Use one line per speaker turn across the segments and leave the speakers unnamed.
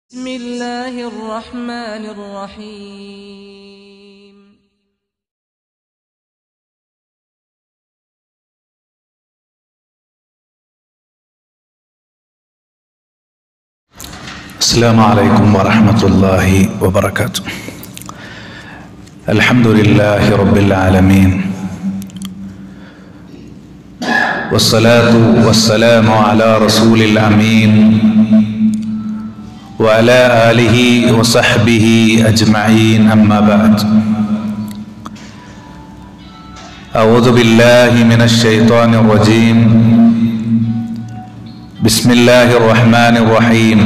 بسم الله الرحمن الرحيم
السلام عليكم ورحمة الله وبركاته الحمد لله رب العالمين والصلاة والسلام على رسول الأمين وعلى آله وصحبه أجمعين أما بعد أعوذ بالله من الشيطان الرجيم بسم الله الرحمن الرحيم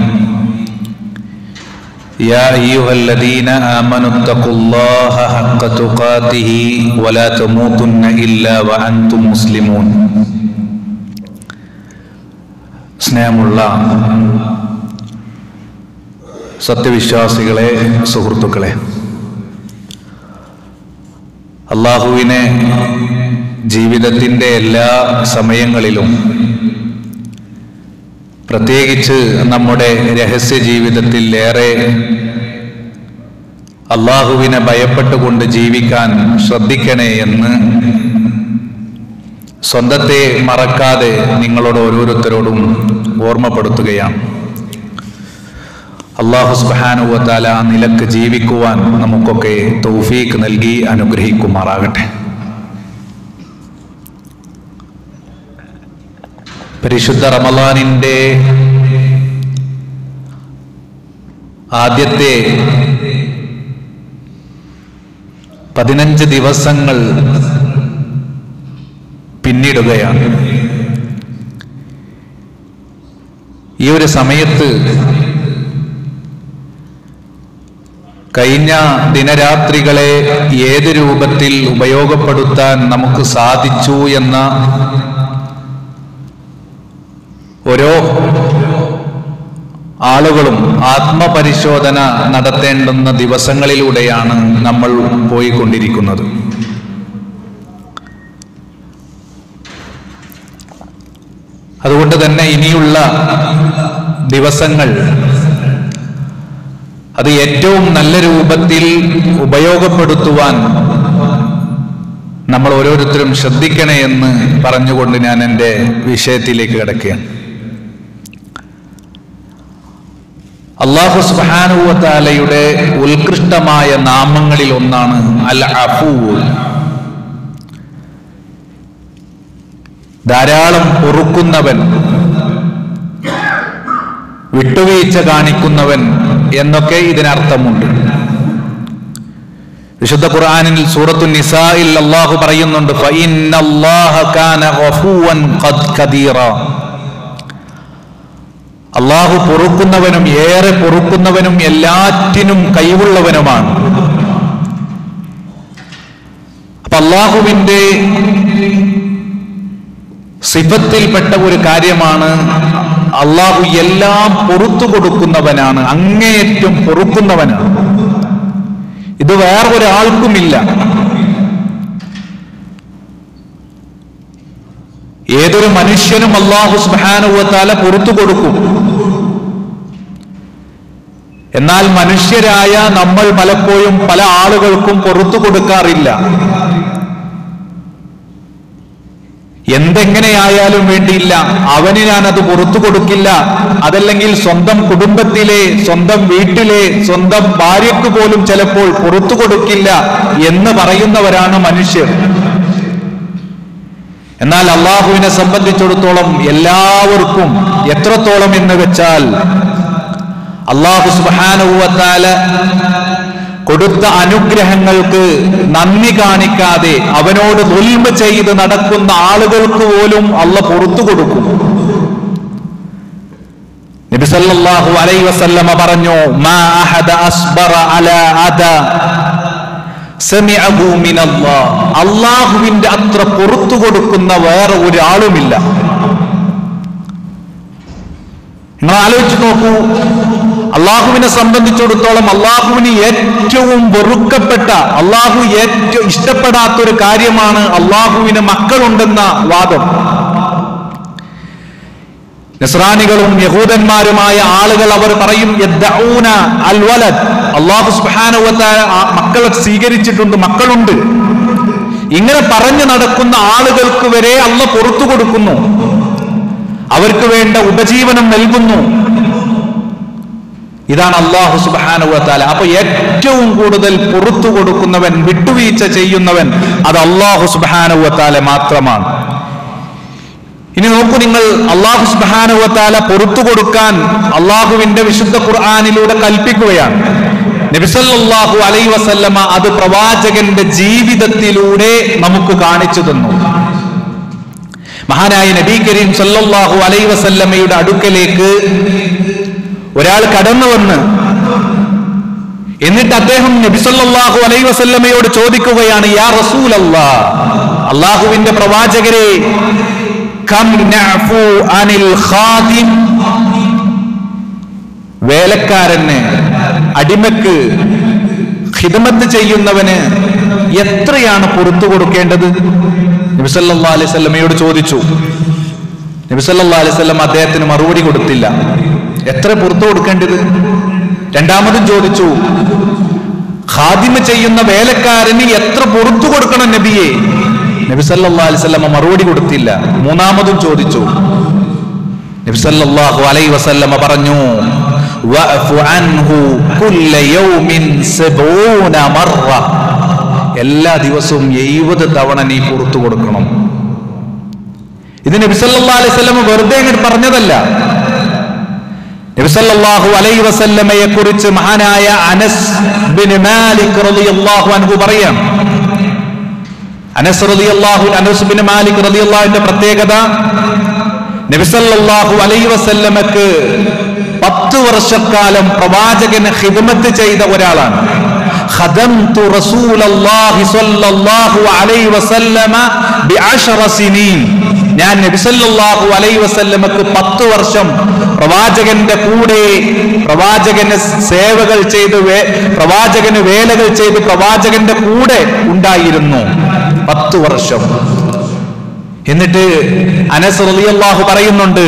يا أيها الذين آمنوا اتقوا الله حق تقاته ولا تموتن إلا وأنتم مسلمون സ്നേഹമുള്ള സത്യവിശ്വാസികളെ സുഹൃത്തുക്കളെ അള്ളാഹുവിനെ ജീവിതത്തിൻ്റെ എല്ലാ സമയങ്ങളിലും പ്രത്യേകിച്ച് നമ്മുടെ രഹസ്യ ജീവിതത്തിൽ ഏറെ അള്ളാഹുവിനെ ഭയപ്പെട്ടുകൊണ്ട് ജീവിക്കാൻ ശ്രദ്ധിക്കണേ എന്ന് സ്വന്തത്തെ മറക്കാതെ നിങ്ങളോട് ഓരോരുത്തരോടും ഓർമ്മപ്പെടുത്തുകയാണ് അള്ളാഹു സുബാനുവത്താല ആ നിലക്ക് ജീവിക്കുവാൻ നമുക്കൊക്കെ തൗഫീക്ക് നൽകി അനുഗ്രഹിക്കുമാറാകട്ടെ പരിശുദ്ധ റമലാനിൻ്റെ ആദ്യത്തെ പതിനഞ്ച് ദിവസങ്ങൾ പിന്നിടുകയാണ് ഈ ഒരു സമയത്ത് കഴിഞ്ഞ ദിനരാത്രികളെ ഏത് രൂപത്തിൽ ഉപയോഗപ്പെടുത്താൻ നമുക്ക് സാധിച്ചു എന്ന ഓരോ ആളുകളും ആത്മപരിശോധന നടത്തേണ്ടുന്ന ദിവസങ്ങളിലൂടെയാണ് നമ്മൾ പോയിക്കൊണ്ടിരിക്കുന്നത് അതുകൊണ്ട് തന്നെ ഇനിയുള്ള ദിവസങ്ങൾ അത് ഏറ്റവും നല്ല രൂപത്തിൽ ഉപയോഗപ്പെടുത്തുവാൻ നമ്മൾ ഓരോരുത്തരും ശ്രദ്ധിക്കണേ എന്ന് പറഞ്ഞുകൊണ്ട് ഞാൻ എൻ്റെ വിഷയത്തിലേക്ക് കിടക്കുകയാണ് അള്ളാഹു സുബാനുവത്താലയുടെ ഉത്കൃഷ്ടമായ നാമങ്ങളിൽ ഒന്നാണ് അൽ അഫൂൽ ധാരാളം പൊറുക്കുന്നവൻ വിട്ടുവീഴ്ച കാണിക്കുന്നവൻ എന്നൊക്കെ ഇതിനർത്ഥമുണ്ട് വിശുദ്ധ ഖുർആനിൽ സൂറത്തു നിസായിൽ അള്ളാഹു പറയുന്നുണ്ട് ഫഇന്നല്ലാഹ കാന ഗഫൂവൻ ഖദ് ഖദീറ അള്ളാഹു പൊറുക്കുന്നവനും ഏറെ പൊറുക്കുന്നവനും എല്ലാറ്റിനും കഴിവുള്ളവനുമാണ് അപ്പൊ അള്ളാഹുവിന്റെ സിഫത്തിൽപ്പെട്ട ഒരു കാര്യമാണ് അള്ളാഹു എല്ലാം പൊറത്തു കൊടുക്കുന്നവനാണ് അങ്ങേയറ്റം പൊറുക്കുന്നവനാണ് ഇത് വേറൊരാൾക്കുമില്ല ഏതൊരു മനുഷ്യനും അള്ളാഹു സുബാനുവത്താല പുറത്തു കൊടുക്കും എന്നാൽ മനുഷ്യരായ നമ്മൾ പലപ്പോഴും പല ആളുകൾക്കും പുറത്തു കൊടുക്കാറില്ല എന്തെങ്ങനെയായാലും വേണ്ടിയില്ല അവന് ഞാൻ അത് പുറത്തു കൊടുക്കില്ല അതല്ലെങ്കിൽ സ്വന്തം കുടുംബത്തിലെ സ്വന്തം വീട്ടിലെ സ്വന്തം ഭാര്യയ്ക്ക് പോലും ചിലപ്പോൾ പുറത്തു കൊടുക്കില്ല എന്ന് പറയുന്നവരാണ് മനുഷ്യർ എന്നാൽ അള്ളാഹുവിനെ സംബന്ധിച്ചിടത്തോളം എല്ലാവർക്കും എത്രത്തോളം എന്ന് വെച്ചാൽ അള്ളാഹു സുബാനുവത്താല കൊടുത്ത അനുഗ്രഹങ്ങൾക്ക് നന്ദി കാണിക്കാതെ അവനോട് ദുൽമ ചെയ്ത് നടക്കുന്ന ആളുകൾക്ക് പോലും അല്ല പുറത്തു കൊടുക്കും നബിസല്ലാഹു അലൈ വസല്ലമ പറഞ്ഞു മാ അഹദ അസ്ബറ അല അദ സമിഅഹു മിനല്ലാഹ് അള്ളാഹുവിന്റെ അത്ര പുറത്തു കൊടുക്കുന്ന വേറെ ഒരാളുമില്ല നിങ്ങൾ ആലോചിച്ച് നോക്കൂ അള്ളാഹുവിനെ സംബന്ധിച്ചിടത്തോളം അള്ളാഹുവിന് ഏറ്റവും വെറുക്കപ്പെട്ട അള്ളാഹു ഏറ്റവും ഇഷ്ടപ്പെടാത്ത ഒരു കാര്യമാണ് അള്ളാഹുവിന് മക്കളുണ്ടെന്ന വാദം നസ്രാനികളും യഹൂദന്മാരുമായ ആളുകൾ അവർ പറയും യദ്ദഊന അൽ വലദ് അല്ലാഹു സുബ്ഹാനഹു വ തആല ആ മക്കളെ സ്വീകരിച്ചിട്ടുണ്ട് മക്കളുണ്ട് ഇങ്ങനെ പറഞ്ഞു നടക്കുന്ന ആളുകൾക്ക് വരെ അല്ല പുറത്തു കൊടുക്കുന്നു അവർക്ക് വേണ്ട ഉപജീവനം നൽകുന്നു ഇതാണ് അള്ളാഹു സുബാനുവത്താല അപ്പൊ ഏറ്റവും കൂടുതൽ പുറത്തു കൊടുക്കുന്നവൻ വിട്ടുവീഴ്ച ചെയ്യുന്നവൻ അത് അള്ളാഹു സുബാനുവത്താല മാത്രമാണ് ഇനി നോക്കൂ നിങ്ങൾ അള്ളാഹു സുബാനുവത്താല പുറത്തു കൊടുക്കാൻ അള്ളാഹുവിന്റെ വിശുദ്ധ ഖുർആാനിലൂടെ കൽപ്പിക്കുകയാണ് നബിസല്ലാഹു അലൈ വസല്ലമ അത് പ്രവാചകന്റെ ജീവിതത്തിലൂടെ നമുക്ക് കാണിച്ചു തന്നു മഹാനായ നബി കരീം സല്ലല്ലാഹു അലൈ വസല്ലമയുടെ അടുക്കലേക്ക് ഒരാൾ കടന്നു വന്ന് എന്നിട്ട് അദ്ദേഹം നബി സല്ലല്ലാഹു അലൈ വസല്ലമയോട് ചോദിക്കുകയാണ് യാ റസൂൽ അള്ളാഹുവിന്റെ പ്രവാചകരെ കം നഅഫു അനിൽ ഖാദിം വേലക്കാരന് അടിമക്ക് ഹിദമത്ത് ചെയ്യുന്നവന് എത്രയാണ് പുറത്തു കൊടുക്കേണ്ടത് നബിസല്ലാ അലൈഹി സ്വല്ലമയോട് ചോദിച്ചു നബിസല്ലാ അലൈഹി സ്വല്ലം അദ്ദേഹത്തിന് മറുപടി കൊടുത്തില്ല എത്ര പുറത്തു കൊടുക്കേണ്ടത് രണ്ടാമതും ചോദിച്ചു ഖാദിമ ചെയ്യുന്ന വേലക്കാരന് എത്ര പുറത്തു കൊടുക്കണം നബിയെ നബി സല്ലല്ലാഹു അലൈഹി വസല്ലമ മറുപടി കൊടുത്തില്ല മൂന്നാമതും ചോദിച്ചു നബി സല്ലല്ലാഹു അലൈഹി വസല്ലമ പറഞ്ഞു വഅഫു അൻഹു കുല്ല യൗമിൻ സബൂന മർറ എല്ലാ ദിവസവും എഴുപത് തവണ നീ പുറത്തു കൊടുക്കണം ഇത് നബി സല്ലല്ലാഹു അലൈഹി വസല്ലമ വെറുതെ ഇങ്ങോട്ട് പറഞ്ഞതല്ല നബി സല്ലല്ലാഹു അലൈഹി വസല്ലമയെ കുറിച്ച് മഹാനായ അനസ് ബിൻ മാലിക് റളിയല്ലാഹു അൻഹു പറയാം അനസ് റളിയല്ലാഹു അനസ് ബിൻ മാലിക് റളിയല്ലാഹുവിന്റെ പ്രത്യേകത നബി സല്ലല്ലാഹു അലൈഹി വസല്ലമക്ക് പത്ത് വർഷക്കാലം പ്രവാചകന് ഖിദ്മത്ത് ചെയ്ത ഒരാളാണ് ഖദംതു റസൂലല്ലാഹി സ്വല്ലല്ലാഹു അലൈഹി വസല്ലമ ബിഅശറ സിനീൻ ഞാൻ നബി സല്ലല്ലാഹു അലൈഹി വസല്ലമക്ക് പത്ത് വർഷം പ്രവാചകന്റെ കൂടെ പ്രവാചകന് സേവകൾ ചെയ്ത് വേ- പ്രവാചകന് വേലകൾ ചെയ്ത് പ്രവാചകന്റെ കൂടെ ഉണ്ടായിരുന്നു പത്ത് വർഷം എന്നിട്ട് അനസ് റളിയല്ലാഹു പറയുന്നുണ്ട്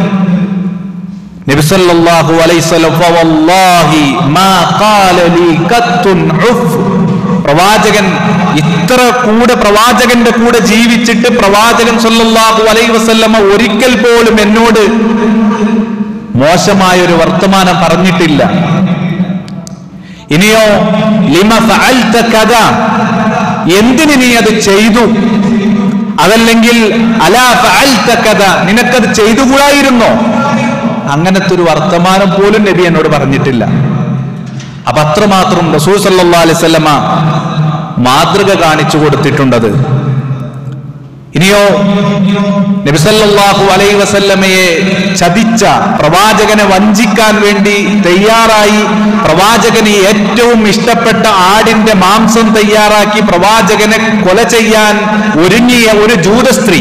നബി സല്ലല്ലാഹു അലൈഹി വസല്ലം ഫവല്ലാഹി മാ ഖാല ലീ ഖത്തുൻ ഉഫ് പ്രവാചകൻ ഇത്ര കൂടെ പ്രവാചകന്റെ കൂടെ ജീവിച്ചിട്ട് പ്രവാചകൻ സല്ലല്ലാഹു അലൈഹി വസല്ലമ ഒരിക്കൽ പോലും എന്നോട് മോശമായ ഒരു വർത്തമാനം പറഞ്ഞിട്ടില്ല ഇനിയോ ലിമ ഫഅൽത കഥ എന്തിന് നീ അത് ചെയ്തു അതല്ലെങ്കിൽ അലാ ഫഅൽത കഥ നിനക്കത് ചെയ്തുകൂടായിരുന്നോ അങ്ങനത്തെ ഒരു വർത്തമാനം പോലും നബി എന്നോട് പറഞ്ഞിട്ടില്ല അപ്പൊ അത്രമാത്രം റസൂൽ സല്ലല്ലാഹു അലൈഹി വസല്ലമ മാതൃക കാണിച്ചു കൊടുത്തിട്ടുണ്ടത് ഇനിയോ നബിസല്ലാഹു അലൈ വസല്ലമയെ ചതിച്ച പ്രവാചകനെ വഞ്ചിക്കാൻ വേണ്ടി തയ്യാറായി പ്രവാചകന് ഏറ്റവും ഇഷ്ടപ്പെട്ട ആടിന്റെ മാംസം തയ്യാറാക്കി പ്രവാചകനെ കൊല ചെയ്യാൻ ഒരുങ്ങിയ ഒരു ജൂതസ്ത്രീ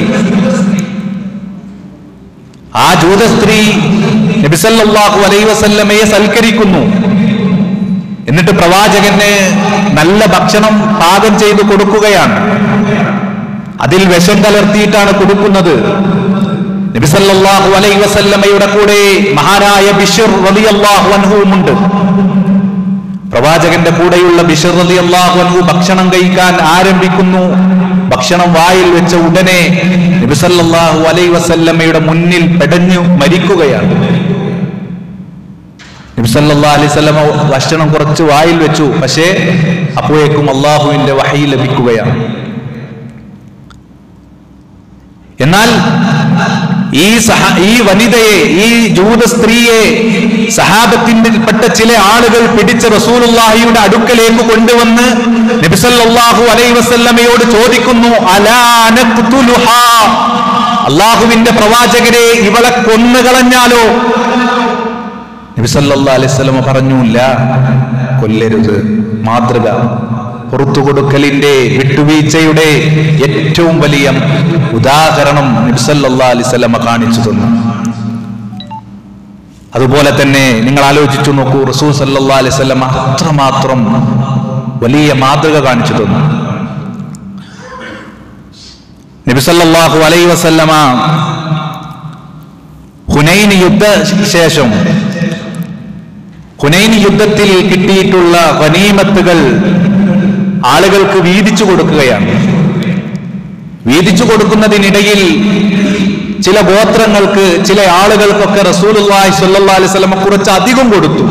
ആ ജൂതസ്ത്രീ നബിസല്ലാഹു അലൈ വസല്ലമയെ സൽക്കരിക്കുന്നു എന്നിട്ട് പ്രവാചകന് നല്ല ഭക്ഷണം പാകം ചെയ്ത് കൊടുക്കുകയാണ് അതിൽ വിഷം കലർത്തിയിട്ടാണ് കൊടുക്കുന്നത് നബിസല്ലാഹു അലൈ വസല്ലമയുടെ കൂടെ മഹാനായ ബിഷർ റളിയല്ലാഹു അൻഹുവുമുണ്ട് പ്രവാചകന്റെ കൂടെയുള്ള ബിഷർ റളിയല്ലാഹു അൻഹു ഭക്ഷണം കഴിക്കാൻ ആരംഭിക്കുന്നു ഭക്ഷണം വായിൽ വെച്ച ഉടനെ നബിസല്ലാഹു അലൈ വസല്ലമയുടെ മുന്നിൽ പെടഞ്ഞു മരിക്കുകയാണ് നബിസല്ലാ അലൈവല്ലമ ഭക്ഷണം കുറച്ച് വായിൽ വെച്ചു പക്ഷേ അപ്പോഴേക്കും അള്ളാഹുവിന്റെ വഹയി ലഭിക്കുകയാണ് എന്നാൽ ഈ സഹ ഈ വനിതയെ ഈ ജൂത സ്ത്രീയെ സഹാബത്തിൽപ്പെട്ട ചില ആളുകൾ പിടിച്ച റസൂലുള്ളാഹിയുടെ അടുക്കലേക്ക് കൊണ്ടുവന്ന് നബിസല്ലാഹു അലൈ വസല്ലമയോട് ചോദിക്കുന്നു അലാനഖ്തുലുഹാ അള്ളാഹുവിന്റെ പ്രവാചകരെ ഇവളെ കൊന്നുകളഞ്ഞാലോ നബിസല്ലാ അലൈഹി സ്വലമ പറഞ്ഞില്ല കൊല്ലരുത് മാതൃക പുറത്തു കൊടുക്കലിന്റെ വിട്ടുവീഴ്ചയുടെ ഏറ്റവും വലിയ ഉദാഹരണം നബിസല്ലാ അലൈഹി സ്വലമ കാണിച്ചു തന്നു അതുപോലെ തന്നെ നിങ്ങൾ ആലോചിച്ചു നോക്കൂ റസൂൽ സല്ലാ അലൈഹി സ്വലമ അത്രമാത്രം വലിയ മാതൃക കാണിച്ചു തന്നു നബിസല്ലാഹു അലൈ വസല്ലമ ഹുനൈൻ യുദ്ധ ശേഷം ഹുനൈൻ യുദ്ധത്തിൽ കിട്ടിയിട്ടുള്ള ഗനീമത്തുകൾ ആളുകൾക്ക് വീതിച്ചു കൊടുക്കുകയാണ് വീതിച്ചു കൊടുക്കുന്നതിനിടയിൽ ചില ഗോത്രങ്ങൾക്ക് ചില ആളുകൾക്കൊക്കെ റസൂലുള്ളാഹി സ്വല്ലല്ലാഹി അലൈഹി വസല്ലം കുറച്ച് അധികം കൊടുത്തു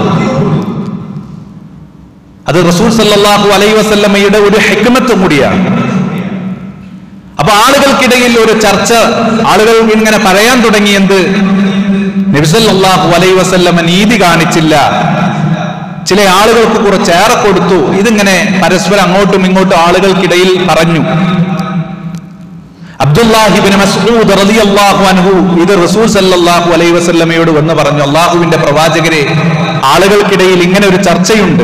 അത് റസൂൽ സല്ലല്ലാഹു അലൈഹി വസല്ലമയുടെ ഒരു ഹെക്മത്തും കൂടിയാണ് അപ്പൊ ആളുകൾക്കിടയിൽ ഒരു ചർച്ച ആളുകൾ ഇങ്ങനെ പറയാൻ തുടങ്ങി എന്ത് നബിസല്ലാഹു അലൈ വസല്ലമ നീതി കാണിച്ചില്ല ചില ആളുകൾക്ക് കുറച്ചേറെ കൊടുത്തു ഇതിങ്ങനെ പരസ്പരം അങ്ങോട്ടും ഇങ്ങോട്ടും ആളുകൾക്കിടയിൽ പറഞ്ഞു അബ്ദുല്ലാഹിബിൻ മസ്ഊദ് റളിയല്ലാഹു അൻഹു ഇത് റസൂൽ സല്ലല്ലാഹു അലൈഹി വസല്ലമയോട് വന്ന് പറഞ്ഞു അള്ളാഹുവിന്റെ പ്രവാചകരെ ആളുകൾക്കിടയിൽ ഇങ്ങനെ ഒരു ചർച്ചയുണ്ട്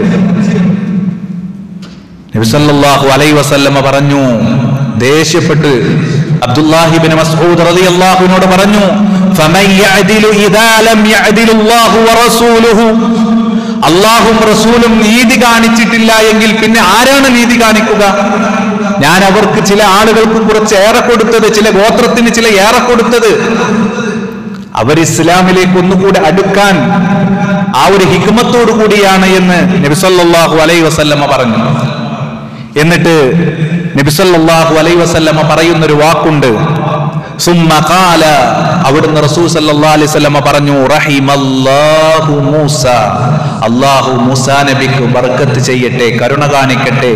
നബി സല്ലല്ലാഹു അലൈഹി വസല്ലമ പറഞ്ഞു ദേഷ്യപ്പെട്ട് അബ്ദുല്ലാഹിബിൻ മസ്ഊദ് റളിയല്ലാഹുവിനോട് പറഞ്ഞു ഫമൻ യഅദിലു ഇദാ ലം യഅദിലുല്ലാഹു വറസൂലുഹു അള്ളാഹും റസൂലും നീതി കാണിച്ചിട്ടില്ല എങ്കിൽ പിന്നെ ആരാണ് നീതി കാണിക്കുക ഞാൻ അവർക്ക് ചില ആളുകൾക്ക് കുറച്ച് ഏറെ കൊടുത്തത് ചില ഗോത്രത്തിന് ചില ഏറെ കൊടുത്തത് അവർ ഇസ്ലാമിലേക്ക് ഒന്നുകൂടെ അടുക്കാൻ ആ ഒരു ഹിക്മത്തോടു കൂടിയാണ് എന്ന് നബിസല്ലാഹു അലൈ വസല്ലമ്മ പറഞ്ഞു എന്നിട്ട് നബിസല്ലാഹു അലൈ വസല്ലമ്മ പറയുന്ന ഒരു വാക്കുണ്ട് സുമ്മ ഖാല അവിടുന്ന് റസൂൽ സല്ലല്ലാഹു അലൈഹി വസല്ലമ പറഞ്ഞു റഹിമല്ലാഹു മൂസ അല്ലാഹു മൂസ നബിക്ക് ബർക്കത്ത് ചെയ്യട്ടെ കരുണ കാണിക്കട്ടെ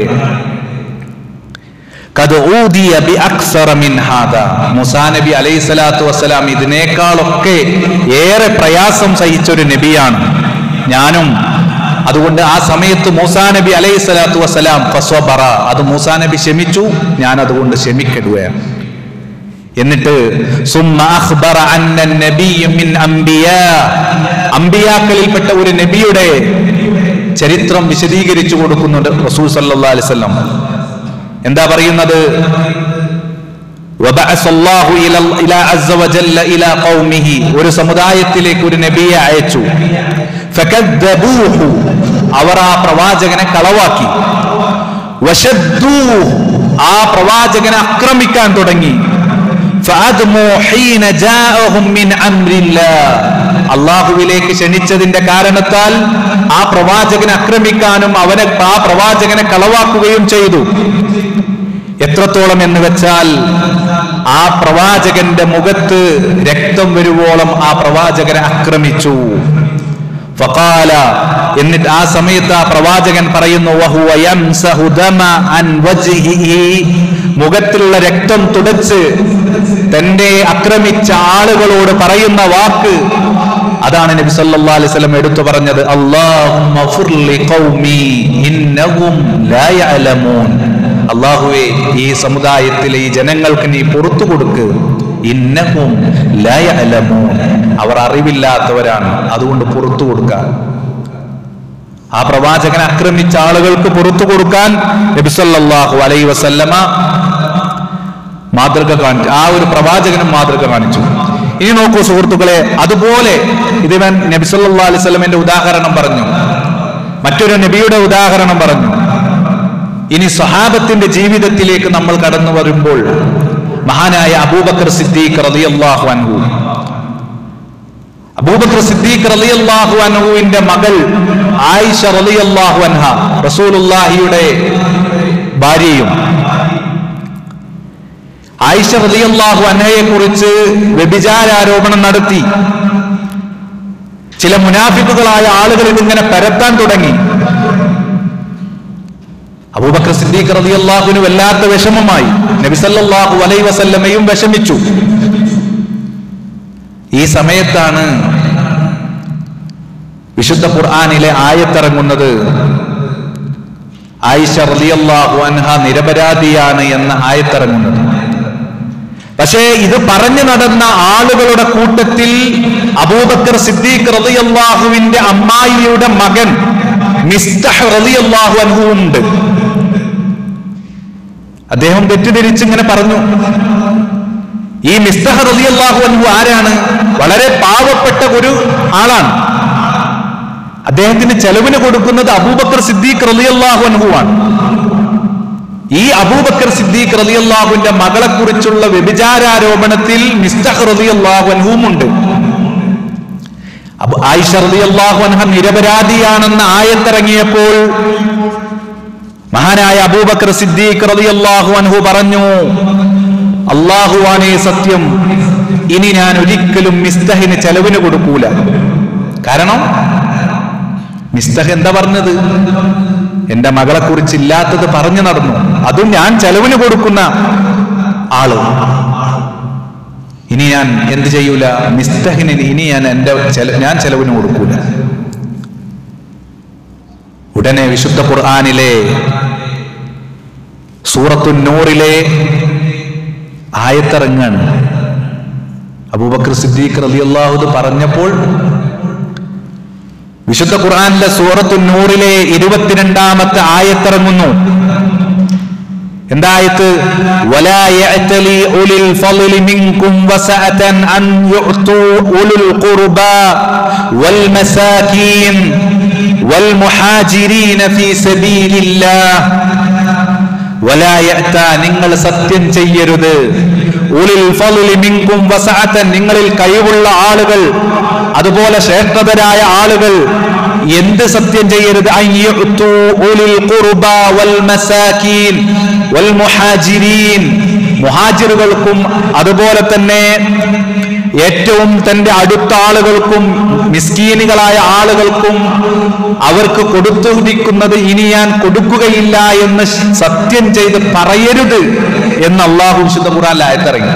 കത് ഊദിയ ബി അക്സറ മിൻ ഹാദ മൂസാ നബി അലൈഹി സ്വലാത്തു വസ്സലാം ഇതിനേക്കാളൊക്കെ ഏറെ പ്രയാസം സഹിച്ച ഒരു നബിയാണ് ഞാനും അതുകൊണ്ട് ആ സമയത്ത് മൂസാ നബി അലൈഹി സ്വലാത്തു വസ്സലാം ഫസ്വബറ അത് മൂസാ നബി ക്ഷമിച്ചു ഞാൻ അതുകൊണ്ട് ക്ഷമിക്കിടുകയാണ് എന്നിട്ട് സുമ്മ അഖ്ബറ അന്ന നബിയ്യ മിൻ അംബിയാ അംബിയാക്കളിൽപ്പെട്ട ഒരു നബിയുടെ ചരിത്രം വിശദീകരിച്ചു കൊടുക്കുന്നുണ്ട് റസൂൽ സല്ലല്ലാഹു അലൈഹി വസല്ലം എന്താ പറയുന്നത് وبعث الله إلى إلى عز وجل إلى قومه ഒരു സമുദായത്തിലേക്ക് ഒരു നബിയെ അയച്ചു فكذبوه അവർ ആ പ്രവാചകനെ കളവാക്കി വശദ്ദൂഹ് ആ പ്രവാചകനെ ആക്രമിക്കാൻ തുടങ്ങി فأدموا حين جاءهم من أمر الله അള്ളാഹുവിലേക്ക് ക്ഷണിച്ചതിന്റെ കാരണത്താൽ ആ പ്രവാചകനെ ആക്രമിക്കാനും അവനെ ആ പ്രവാചകനെ കളവാക്കുകയും ചെയ്തു എത്രത്തോളം എന്ന് വെച്ചാൽ ആ പ്രവാചകന്റെ മുഖത്ത് രക്തം വരുവോളം ആ പ്രവാചകനെ ആക്രമിച്ചു ഫഖാല എന്നിട്ട് ആ സമയത്ത് ആ പ്രവാചകൻ പറയുന്നു വഹുവ യംസഹു ദമ അൻ വജ്ഹിഹി മുഖത്തിലുള്ള രക്തം തുടച്ച് തന്റെ ആക്രമിച്ച ആളുകളോട് പറയുന്ന വാക്ക് അതാണ് നബി സല്ലല്ലാഹു അലൈഹി വസല്ലം എടുത്തു പറഞ്ഞത് അല്ലാഹുമ്മ ഫുർലി ഖൗമി ഇന്നഹും ലാ യഅലമൂൻ അള്ളാഹുവെ ഈ സമുദായത്തിലെ ഈ ജനങ്ങൾക്ക് നീ പുറത്തു കൊടുക്ക് ഇന്നഹും ലാ യഅലമൂൻ അവർ അറിവില്ലാത്തവരാണ് അതുകൊണ്ട് പുറത്തു കൊടുക്കാൻ ആ പ്രവാചകനെ ആക്രമിച്ച ആളുകൾക്ക് പുറത്തു കൊടുക്കാൻ നബിസല്ലാഹു അലൈ വസല്ലമ മാതൃക കാണിച്ചു ആ ഒരു പ്രവാചകനും മാതൃക കാണിച്ചു ഇനി നോക്കൂ സുഹൃത്തുക്കളെ അതുപോലെ ഇതിവൻ നബിസല്ലാ അലൈഹി സ്വലമിന്റെ ഉദാഹരണം പറഞ്ഞു മറ്റൊരു നബിയുടെ ഉദാഹരണം പറഞ്ഞു ഇനി സഹാബത്തിന്റെ ജീവിതത്തിലേക്ക് നമ്മൾ കടന്നു വരുമ്പോൾ മഹാനായ അബൂബക്കർ സിദ്ദീഖ് റളിയല്ലാഹു അൻഹു അബൂബക്കർ സിദ്ദീഖ് റളിയല്ലാഹു അൻഹുവിന്റെ മകൾ ആയിഷ റളിയല്ലാഹു അൻഹ റസൂലുള്ളാഹിയുടെ ഭാര്യയും ആയിഷ റളിയല്ലാഹു അൻഹയെ കുറിച്ച് വ്യഭിചാരാരോപണം നടത്തി ചില മുനാഫിക്കുകളായ ആളുകൾ ഇതിങ്ങനെ പരത്താൻ തുടങ്ങി അബൂബക്കർ സിദ്ദീഖ് റളിയല്ലാഹുവിന് വല്ലാത്ത വിഷമമായി നബി സല്ലല്ലാഹു അലൈഹി വസല്ലമയും വിഷമിച്ചു ഈ സമയത്താണ് വിശുദ്ധ ഖുർആനിലെ ആയത്തിറങ്ങുന്നത് ആയിഷ റളിയല്ലാഹു അൻഹ നിരപരാധിയാണ് എന്ന ആയത്തിറങ്ങുന്നത് പക്ഷേ ഇത് പറഞ്ഞു നടന്ന ആളുകളുടെ കൂട്ടത്തിൽ അബൂബക്കർ സിദ്ദീഖ് റളിയല്ലാഹുവിന്റെ അമ്മായിയുടെ മകൻ മിസ്തഹ് റളിയല്ലാഹു അൻഹു ഉണ്ട് അദ്ദേഹം തെറ്റിദ്ധരിച്ച് ഇങ്ങനെ പറഞ്ഞു ഈ മിസ്തഹ് റളിയല്ലാഹു അൻഹു ആരാണ് വളരെ പാവപ്പെട്ട ഒരു ആളാണ് അദ്ദേഹത്തിന് ചെലവിന് കൊടുക്കുന്നത് അബൂബക്കർ സിദ്ദീഖ് റളിയല്ലാഹു അൻഹു ആണ് ഈ അബൂബക്കർ സിദ്ദീഖ് റളിയല്ലാഹുവിന്റെ മകളെ കുറിച്ചുള്ള വ്യഭിചാരാരോപണത്തിൽ മിസ്തഹ് റളിയല്ലാഹു അൻഹുവും ഉണ്ട് അപ്പൊ ആയിഷ റളിയല്ലാഹു അൻഹ നിരപരാധിയാണെന്ന ആയത്തിറങ്ങിയപ്പോൾ മഹാനായ അബൂബക്കർ സിദ്ദീഖ് റളിയല്ലാഹു അൻഹു പറഞ്ഞു അള്ളാഹുവാനേ സത്യം ഇനി ഞാൻ ഒരിക്കലും മിസ്തഹിന് ചെലവിന് കൊടുക്കൂല കാരണം മിസ്തഹ് എന്താ പറഞ്ഞത് എന്റെ മകളെ കുറിച്ച് ഇല്ലാത്തത് പറഞ്ഞു നടന്നു അതും ഞാൻ ചെലവിന് കൊടുക്കുന്ന ആള് ഇനി ഞാൻ എന്ത് ചെയ്യൂല മിസ്തഹിന് ഇനി ഞാൻ എന്റെ ചെല- ഞാൻ ചെലവിന് കൊടുക്കൂല ഉടനെ വിശുദ്ധ ഖുർആാനിലെ സൂറത്തു നൂറിലെ ആയത്തിറങ്ങാണ് അബൂബക്കർ സിദ്ദീഖ് റളിയല്ലാഹു ഇത് പറഞ്ഞപ്പോൾ വിശുദ്ധ ഖുർആനിലെ സൂറത്തു നൂറിലെ ഇരുപത്തിരണ്ടാമത്തെ ആയത്തിറങ്ങുന്നു എന്തായത് ولا يأتلي أولي الفضل منكم وسعة أن يؤتوا أولي القربى والمساكين والمحاجرين في سبيل الله ولا يأتى നിങ്ങൾ സത്യം ചെയ്യരുത് ഉലിൽ ഫളുലി മിൻകും വസഅതൻ നിങ്ങളിൽ കഴിവുള്ള ആളുകൾ അതുപോലെ ശ്രേഷ്ഠതരായ ആളുകൾ എന്ത് സത്യം ചെയ്യരുത് അൻ യുഅ്തു ഉലിൽ ഖുർബ വൽ മസാകീൻ വൽ മുഹാജിരീൻ മുഹാജിറുകൾക്കും അതുപോലെ തന്നെ ഏറ്റവും തന്റെ അടുത്ത ആളുകൾക്കും മിസ്കീനുകളായ ആളുകൾക്കും അവർക്ക് കൊടുത്തുദിക്കുന്നത് ഇനി ഞാൻ കൊടുക്കുകയില്ല എന്ന് സത്യം ചെയ്ത് പറയരുത് എന്ന് അള്ളാഹു വിശുദ്ധ ഖുറാൻ ആയത്തിറങ്ങി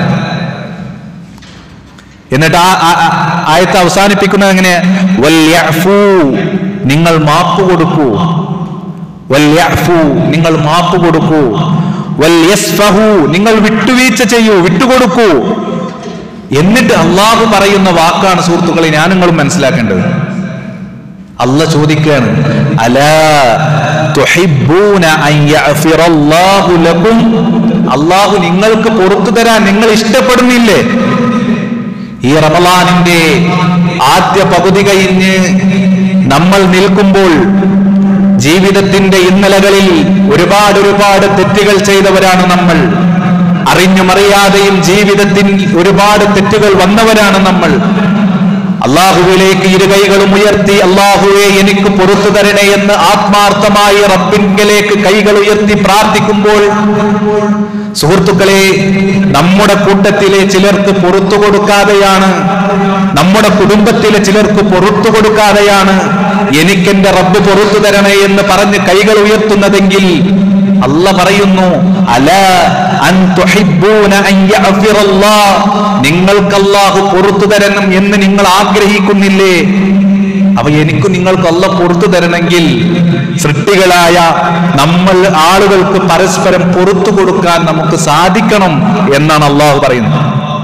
എന്നിട്ട് ആ ആ- ആ- ആയത്ത് അവസാനിപ്പിക്കുന്നത് എങ്ങനെ വല്യഅഫൂ, നിങ്ങൾ മാപ്പ് കൊടുക്കൂ വല്യഅഫൂ, നിങ്ങൾ മാപ്പ് കൊടുക്കൂ വല്യസ്ഫഹു, നിങ്ങൾ വിട്ടുവീഴ്ച ചെയ്യൂ വിട്ടുകൊടുക്കൂ എന്നിട്ട് അള്ളാഹു പറയുന്ന വാക്കാണ് സുഹൃത്തുക്കളെ ഞാൻ നിങ്ങളും മനസ്സിലാക്കേണ്ടത് അല്ല ചോദിക്കുകയാണ് അലാ തുഹിബ്ബൂന അൻ യഗ്ഫിറല്ലാഹു ലക്കും അള്ളാഹു നിങ്ങൾക്ക് പുറത്തു തരാൻ നിങ്ങൾ ഇഷ്ടപ്പെടുന്നില്ലേ ഈ റമലാനിന്റെ ആദ്യ പകുതി കഴിഞ്ഞ് നമ്മൾ നിൽക്കുമ്പോൾ ജീവിതത്തിന്റെ ഇന്നലകളിൽ ഒരുപാട് ഒരുപാട് തെറ്റുകൾ ചെയ്തവരാണ് നമ്മൾ അറിഞ്ഞും അറിയാതെയും ജീവിതത്തിൽ ഒരുപാട് തെറ്റുകൾ വന്നവരാണ് നമ്മൾ അള്ളാഹുവിലേക്ക് ഇരു കൈകളും ഉയർത്തി അള്ളാഹുവെ എനിക്ക് പുറത്തു തരണേ എന്ന് ആത്മാർത്ഥമായി റബ്ബിങ്കലേക്ക് കൈകൾ ഉയർത്തി പ്രാർത്ഥിക്കുമ്പോൾ സുഹൃത്തുക്കളെ നമ്മുടെ കൂട്ടത്തിലെ ചിലർക്ക് പുറത്തു കൊടുക്കാതെയാണ് നമ്മുടെ കുടുംബത്തിലെ ചിലർക്ക് പുറത്തു കൊടുക്കാതെയാണ് എനിക്കെന്റെ റബ്ബ് പുറത്തു തരണേ എന്ന് പറഞ്ഞ് കൈകൾ ഉയർത്തുന്നതെങ്കിൽ അല്ല പറയുന്നു അല അൻ തുഹിബ്ബൂന അൻ യഗ്ഫിറല്ലാഹ് നിങ്ങൾക്ക് അല്ലാഹു പുറത്തു തരണം എന്ന് നിങ്ങൾ ആഗ്രഹിക്കുന്നില്ലേ അപ്പൊ എനിക്ക് നിങ്ങൾക്ക് അല്ല പുറത്തു തരണമെങ്കിൽ സൃഷ്ടികളായ നമ്മൾ ആളുകൾക്ക് പരസ്പരം പുറത്തു കൊടുക്കാൻ നമുക്ക് സാധിക്കണം എന്നാണ് അള്ളാഹു പറയുന്നത്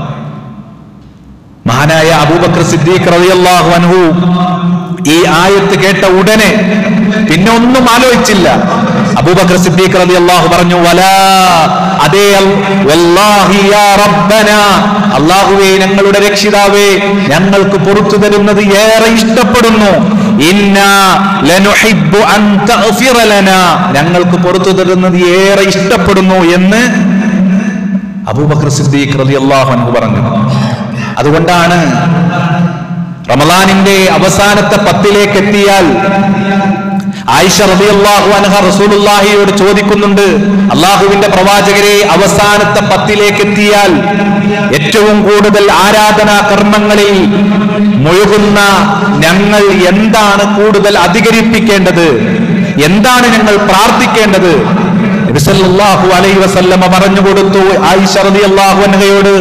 മഹാനായ അബൂബക്കർ സിദ്ദീഖ് റളിയല്ലാഹു അൻഹു ഈ ആയത്ത് കേട്ട ഉടനെ പിന്നെ ഒന്നും ആലോചിച്ചില്ല അബൂബക്കർ സിദ്ദീഖ് റളിയല്ലാഹു പറഞ്ഞു വലാ അതേ അൽ- വല്ലാഹി യാ റബ്ബന അല്ലാഹുവേ ഞങ്ങളുടെ രക്ഷിതാവേ ഞങ്ങൾക്ക് പുറത്തു തരുന്നത് ഏറെ ഇഷ്ടപ്പെടുന്നു ഇന്നാ ലനുഹിബ്ബു അൻ തഗ്ഫിറ ലനാ ഞങ്ങൾക്ക് പുറത്തു തരുന്നത് ഏറെ ഇഷ്ടപ്പെടുന്നു എന്ന് അബൂബക്കർ സിദ്ദീഖ് റളിയല്ലാഹു അൻഹു പറഞ്ഞു അതുകൊണ്ടാണ് റമദാനിന്റെ അവസാനത്തെ പത്തിലേക്ക് എത്തിയാൽ ആയിഷ റളിയല്ലാഹു അൻഹ റസൂലുള്ളാഹിയോട് ചോദിക്കുന്നുണ്ട് അള്ളാഹുവിന്റെ പ്രവാചകരെ അവസാനത്തെ പത്തിലേക്ക് എത്തിയാൽ ഏറ്റവും കൂടുതൽ ആരാധനാ കർമ്മങ്ങളിൽ മുഴുകുന്ന ഞങ്ങൾ എന്താണ് കൂടുതൽ അധികരിപ്പിക്കേണ്ടത് എന്താണ് ഞങ്ങൾ പ്രാർത്ഥിക്കേണ്ടത് നബി സല്ലല്ലാഹു അലൈഹി വസല്ലമ പറഞ്ഞു കൊടുത്തു ആയിഷ റളിയല്ലാഹു അൻഹയോട്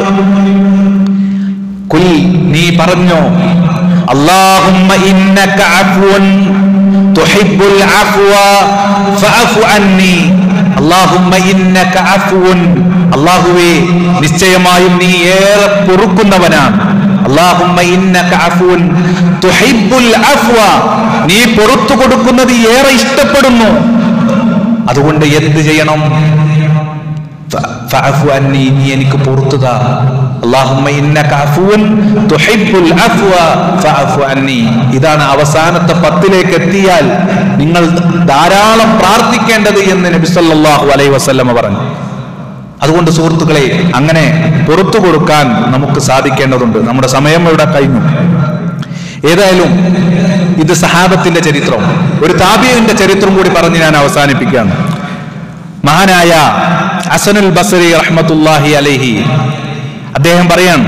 കുൽ നീ പറഞ്ഞോ അല്ലാഹുമ്മ ഇന്നക അഫ്വൻ തുഹിബ്ബുൽ അഫ്വ ഫഅഫു അന്നി അല്ലാഹുമ്മ ഇന്നക അഫ്വൻ അല്ലാഹുവേ നിശ്ചയമായും നീ ഏറെ പൊറുക്കുന്നവനാണ് അല്ലാഹുമ്മ ഇന്നക അഫ്വൻ തുഹിബ്ബുൽ അഫ്വ നീ പൊറുത്തു കൊടുക്കുന്നത് ഏറെ ഇഷ്ടപ്പെടുന്നു അതുകൊണ്ട് എന്ത് ചെയ്യണം ഫ- ഫഅഫു അന്നി നീ എനിക്ക് പുറത്തുതാ അല്ലാഹുമ്മ ഇന്നക അഫുവൻ തുഹിബ്ബുൽ അഫ്വ ഫഅഫു അന്നി ഇതാണ് അവസാനത്തെ പത്തിലേക്ക് എത്തിയാൽ നിങ്ങൾ ധാരാളം പ്രാർത്ഥിക്കേണ്ടത് എന്ന് നബി സല്ലല്ലാഹു അലൈഹി വസല്ലമ പറഞ്ഞു അതുകൊണ്ട് സുഹൃത്തുക്കളെ അങ്ങനെ പുറത്തു കൊടുക്കാൻ നമുക്ക് സാധിക്കേണ്ടതുണ്ട് നമ്മുടെ സമയം ഇവിടെ കഴിഞ്ഞു ഏതായാലും ഇത് സഹാബത്തിന്റെ ചരിത്രം ഒരു താബിയന്റെ ചരിത്രം കൂടി പറഞ്ഞ് ഞാൻ അവസാനിപ്പിക്കുകയാണ് മഹാനായ അസനുൽ ബസരി റഹ്മത്തുല്ലാഹി അലൈഹി അദ്ദേഹം പറയാണ്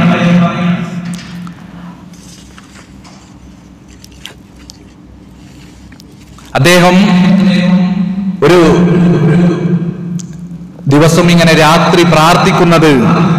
അദ്ദേഹം ഒരു ദിവസം ഇങ്ങനെ രാത്രി പ്രാർത്ഥിക്കുന്നത്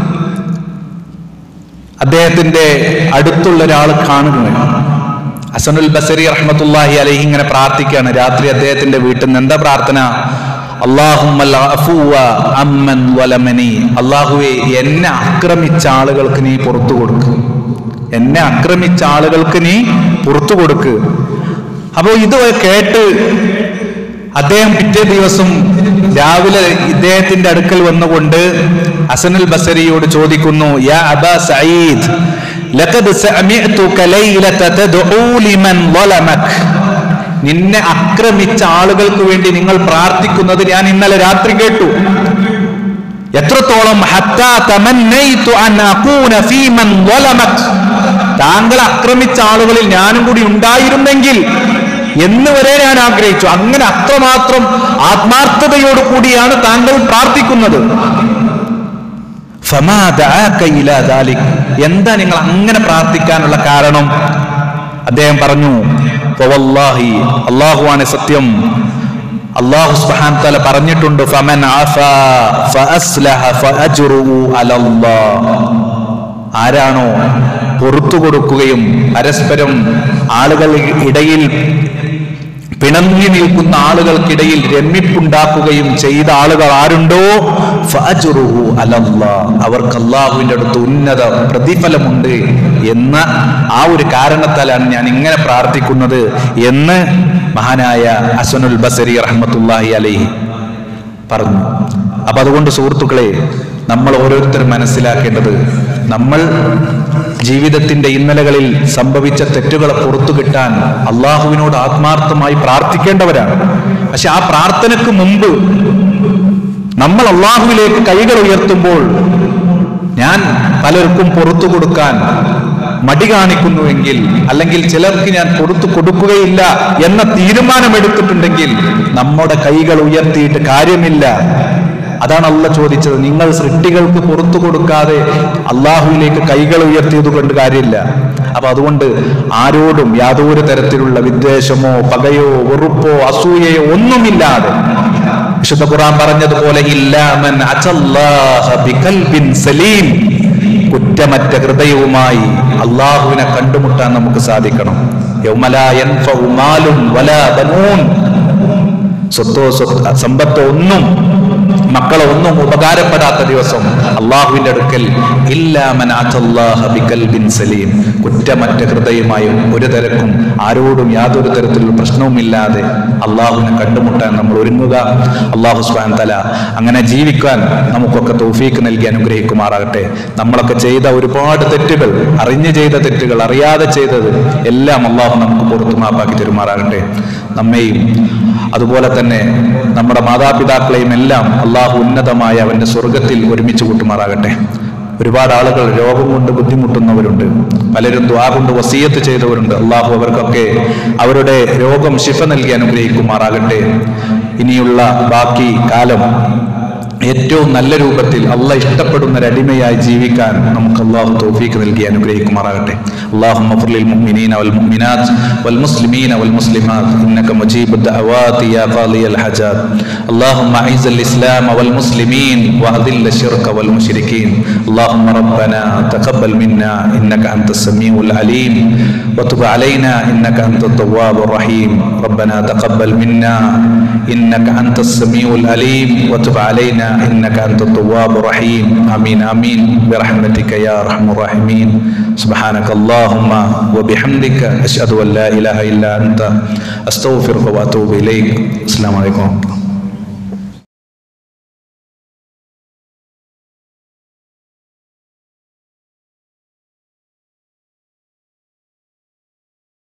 അദ്ദേഹത്തിന്റെ അടുത്തുള്ള ഒരാൾ കാണുകയാണ് ഹസനുൽ ബസരി റഹ്മത്തുല്ലാഹി അലൈഹി ഇങ്ങനെ പ്രാർത്ഥിക്കുകയാണ് രാത്രി അദ്ദേഹത്തിന്റെ വീട്ടിൽ നിന്ന് എന്താ പ്രാർത്ഥന അള്ളാഹുമ്മൽ അഫുവ അമ്മൻ വലമനി അള്ളാഹുവെ എന്നെ ആക്രമിച്ച ആളുകൾക്ക് നീ പുറത്തു കൊടുക്ക് എന്നെ ആക്രമിച്ച ആളുകൾക്ക് നീ പുറത്തു കൊടുക്ക് അപ്പോ ഇത് കേട്ട് അദ്ദേഹം പിറ്റേ ദിവസം രാവിലെ ഇദ്ദേഹത്തിന്റെ അടുക്കൽ വന്നുകൊണ്ട് ഹസനുൽ ബസരിയോട് ചോദിക്കുന്നു യാ അബാ സഈദ് ലഖദ് സമിഅതുക ലൈലത തദ്ഉ ലിമൻ ളലമക് നിന്നെ ആക്രമിച്ച ആളുകൾക്ക് വേണ്ടി നിങ്ങൾ പ്രാർത്ഥിക്കുന്നത് ഞാൻ ഇന്നലെ രാത്രി കേട്ടു എത്രത്തോളം ഹത്താ തമന്നൈതു അൻ അകൂന ഫീമൻ ളലമക് താങ്കൾ ആക്രമിച്ച ആളുകളിൽ ഞാനും കൂടി ഉണ്ടായിരുന്നെങ്കിൽ എന്ന് വരെ ഞാൻ ആഗ്രഹിച്ചു അങ്ങനെ അത്രമാത്രം ആത്മാർത്ഥതയോട് കൂടിയാണ് താങ്കൾ പ്രാർത്ഥിക്കുന്നത് ഫമാ ദഅക ഇലാ ദാലിക്. എന്താ നിങ്ങൾ അങ്ങനെ പ്രാർത്ഥിക്കാനുള്ള കാരണം അദ്ദേഹം പറഞ്ഞു ഫവല്ലാഹി അള്ളാഹുവാണ് സത്യം അള്ളാഹു സുബ്ഹാനഹു തആല പറഞ്ഞിട്ടുണ്ട് ഫമൻ ആഫാ ഫഅസ്ലഹ ഫഅജ്റുഹു അലല്ലാഹ് ആരാണോ പുറത്തു കൊടുക്കുകയും പരസ്പരം ആളുകൾ ഇടയിൽ പിണങ്ങി നിൽക്കുന്ന ആളുകൾക്കിടയിൽ രമ്മിപ്പുണ്ടാക്കുകയും ചെയ്ത ആളുകൾ ആരുണ്ടോ ഫഅജ്റുഹു അലല്ലാ അവർക്ക് അള്ളാഹുവിന്റെ അടുത്ത് ഉന്നത പ്രതിഫലമുണ്ട് എന്ന ആ ഒരു കാരണത്താലാണ് ഞാൻ ഇങ്ങനെ പ്രാർത്ഥിക്കുന്നത് എന്ന് മഹാനായ അസനുൽ ബസരി റഹ്മത്തുല്ലാഹി അലൈഹി പറഞ്ഞു അപ്പൊ അതുകൊണ്ട് സുഹൃത്തുക്കളെ നമ്മൾ ഓരോരുത്തരും മനസ്സിലാക്കേണ്ടത് നമ്മൾ ജീവിതത്തിന്റെ ഇന്നലകളിൽ സംഭവിച്ച തെറ്റുകളെ പുറത്തു കിട്ടാൻ അള്ളാഹുവിനോട് ആത്മാർത്ഥമായി പ്രാർത്ഥിക്കേണ്ടവരാണ് പക്ഷെ ആ പ്രാർത്ഥനയ്ക്ക് മുമ്പ് നമ്മൾ അള്ളാഹുവിലേക്ക് കൈകൾ ഉയർത്തുമ്പോൾ ഞാൻ പലർക്കും പുറത്തു കൊടുക്കാൻ മടി കാണിക്കുന്നുവെങ്കിൽ അല്ലെങ്കിൽ ചിലർക്ക് ഞാൻ പുറത്തു കൊടുക്കുകയില്ല എന്ന തീരുമാനമെടുത്തിട്ടുണ്ടെങ്കിൽ നമ്മുടെ കൈകൾ ഉയർത്തിയിട്ട് കാര്യമില്ല അതാണ് അല്ല ചോദിച്ചത് നിങ്ങൾ സൃഷ്ടികൾക്ക് പുറത്തു കൊടുക്കാതെ അള്ളാഹുവിലേക്ക് കൈകൾ ഉയർത്തിയത് കൊണ്ട് കാര്യമില്ല അപ്പൊ അതുകൊണ്ട് ആരോടും യാതൊരു തരത്തിലുള്ള വിദ്വേഷമോ പകയോ വെറുപ്പോ അസൂയയോ ഒന്നുമില്ലാതെ വിശുദ്ധ ഖുർആൻ പറഞ്ഞതുപോലെ ഇല്ലാമൻ അചല്ലാഹ ബിഖൽബിൻ സലീം കുറ്റമറ്റ ഹൃദയവുമായി അള്ളാഹുവിനെ കണ്ടുമുട്ടാൻ നമുക്ക് സാധിക്കണം യൗമലാ യൻഫഉ മാലും വലാ ബനൂൻ സ്വത്തോ സ്വത്ത് സമ്പത്തോ ഒന്നും മക്കളോ ഒന്നും ഉപകാരപ്പെടാത്ത ദിവസം അള്ളാഹുവിന്റെ അടുക്കൽ ഇല്ലാമൻ അചല്ലാഹ ബിഖൽബിൻ സലീം കുറ്റമറ്റ ഹൃദയമായും ഒരു തിരക്കും ആരോടും യാതൊരു തരത്തിലുള്ള പ്രശ്നവുമില്ലാതെ അള്ളാഹുവിനെ കണ്ടുമുട്ടാൻ നമ്മൾ ഒരുങ്ങുക അള്ളാഹു സ്വാൻ തല അങ്ങനെ ജീവിക്കാൻ നമുക്കൊക്കെ തൗഫീക്ക് നൽകി അനുഗ്രഹിക്കുമാറാകട്ടെ നമ്മളൊക്കെ ചെയ്ത ഒരുപാട് തെറ്റുകൾ അറിഞ്ഞു ചെയ്ത തെറ്റുകൾ അറിയാതെ ചെയ്തത് എല്ലാം അള്ളാഹു നമുക്ക് പുറത്തു മാപ്പാക്കി തരുമാറാകട്ടെ നമ്മെയും അതുപോലെ തന്നെ നമ്മുടെ മാതാപിതാക്കളെയും എല്ലാം അള്ളാഹു ഉന്നതമായ അവന്റെ സ്വർഗത്തിൽ ഒരുമിച്ച് കൂട്ടുമാറാകട്ടെ ഒരുപാട് ആളുകൾ രോഗം കൊണ്ട് ബുദ്ധിമുട്ടുന്നവരുണ്ട് പലരും ദ്വാ കൊണ്ട് വസീയത്ത് ചെയ്തവരുണ്ട് അള്ളാഹു അവർക്കൊക്കെ അവരുടെ രോഗം ശിഫ നൽകി അനുഗ്രഹിക്കുമാറാകട്ടെ ഇനിയുള്ള ബാക്കി കാലം ഏറ്റവും നല്ല രൂപത്തിൽ അല്ല ഇഷ്ടപ്പെടുന്ന ഒരു അടിമയായി ജീവിക്കാൻ നമുക്ക് അള്ളാഹു തൗഫീക്ക് നൽകി അനുഗ്രഹിക്കുമാറാകട്ടെ اللهم اغفر للمؤمنين والمؤمنات والمسلمين والمسلمات انك مجيب الدعوات يا قاضي الحاجات اللهم اعز الاسلام والمسلمين واذل الشرك والمشركين اللهم ربنا تقبل منا انك انت السميع العليم وتب علينا انك انت التواب الرحيم ربنا تقبل منا انك انت السميع العليم وتب علينا انك انت التواب الرحيم امين امين برحمتك يا ارحم الراحمين سبحانك اللهم وبحمدك اشهد ان لا اله الا انت استغفرك واتوب اليك السلام عليكم